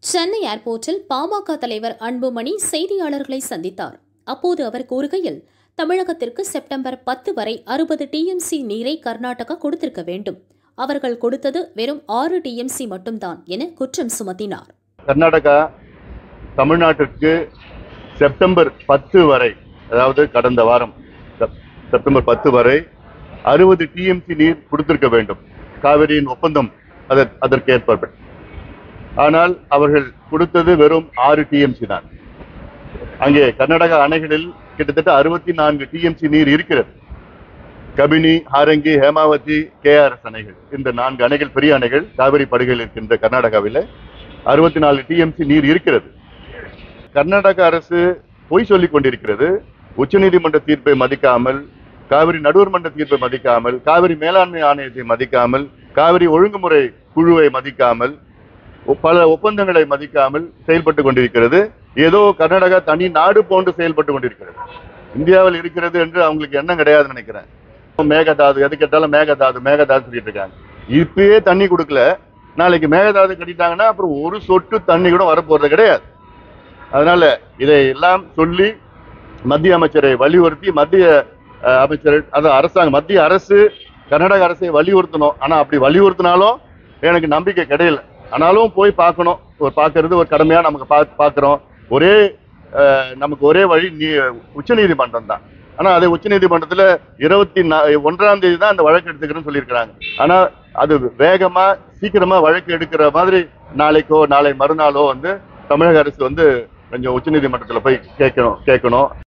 சென்னை ஏர்போர்ட்டில் பாமக தலைவர் அன்புமணி செய்தியாளர்களை சந்தித்தார் அப்போது அவர் கூறுகையில் தமிழகத்திற்கு செப்டம்பர் பத்து வரை அறுபது டிஎம்சி நீரை கர்நாடகா கொடுத்திருக்க வேண்டும் அவர்கள் கொடுத்தது வெறும் ஆறு டிஎம்சி மட்டும்தான் என குற்றம் சுமத்தினார் கர்நாடகா தமிழ்நாட்டிற்கு செப்டம்பர் பத்து வரை அதாவது கடந்த வாரம் செப்- செப்டம்பர் பத்து வரை அறுபது டிஎம்சி நீர் கொடுத்திருக்க வேண்டும் காவிரியின் ஒப்பந்தம் அதற்- அதற்கு ஏற்ப ஆனால் அவர்கள் கொடுத்தது வெறும் ஆறு டிஎம்சி தான் அங்கே கர்நாடகா அணைகளில் கிட்டத்தட்ட அறுபத்தி நான்கு டிஎம்சி நீர் இருக்கிறது கபினி ஹாரங்கி ஹேமாவதி கேஆர்எஸ் அணைகள் இந்த நான்கு அணைகள் பெரிய அணைகள் காவிரி படுகையில் இருக்கின்ற கர்நாடகாவில் அறுபத்தி நாலு டிஎம்சி நீர் இருக்கிறது கர்நாடக அரசு பொய் சொல்லிக் கொண்டிருக்கிறது உச்சநீதிமன்ற தீர்ப்பை மதிக்காமல் காவிரி நடுவர் மன்ற தீர்ப்பை மதிக்காமல் காவிரி மேலாண்மை ஆணையத்தை மதிக்காமல் காவிரி ஒழுங்குமுறை குழுவை மதிக்காமல் ஒ- பல ஒப்பந்தங்களை மதிக்காமல் செயல்பட்டு கொண்டிருக்கிறது ஏதோ கர்நாடகா தனி நாடு போன்று செயல்பட்டு கொண்டிருக்கிறது இந்தியாவில் இருக்கிறது என்று அவங்களுக்கு எண்ணம் கிடையாதுன்னு நினைக்கிறேன் மேகதாது எது கேட்டாலும் மேகதாது மேகதாது சொல்லிட்டு இருக்காங்க இப்பயே தண்ணி கொடுக்கல நாளைக்கு மேகதாது கட்டிட்டாங்கன்னா அப்புறம் ஒரு சொட்டு தண்ணி கூட வரப்போறது கிடையாது அதனால இதை எல்லாம் சொல்லி மத்திய அமைச்சரை வலியுறுத்தி மத்திய அஹ், அமைச்சர் அதாவது அரசாங்கம் மத்திய அரசு கர்நாடக அரசை வலியுறுத்தணும் ஆனா அப்படி வலியுறுத்தினாலும் எனக்கு நம்பிக்கை கிடையல ஆனாலும் போய் பார்க்கணும் ஒரு பார்க்கறது ஒரு கடமையா நமக்கு பா பார்க்குறோம் ஒரே அஹ், நமக்கு ஒரே வழி நீ உச்சநீதிமன்றம் தான் ஆனா அது உச்சநீதிமன்றத்துல இருபத்தி நா ஒன்றாம் தேதி தான் அந்த வழக்கு எடுத்துக்கிறேன்னு சொல்லியிருக்கிறாங்க ஆனா அது வேகமா சீக்கிரமா வழக்கு எடுக்கிற மாதிரி நாளைக்கோ நாளை மறுநாளோ வந்து தமிழக அரசு வந்து கொஞ்சம் உச்சநீதிமன்றத்துல போய் கேட்கணும் கேட்கணும்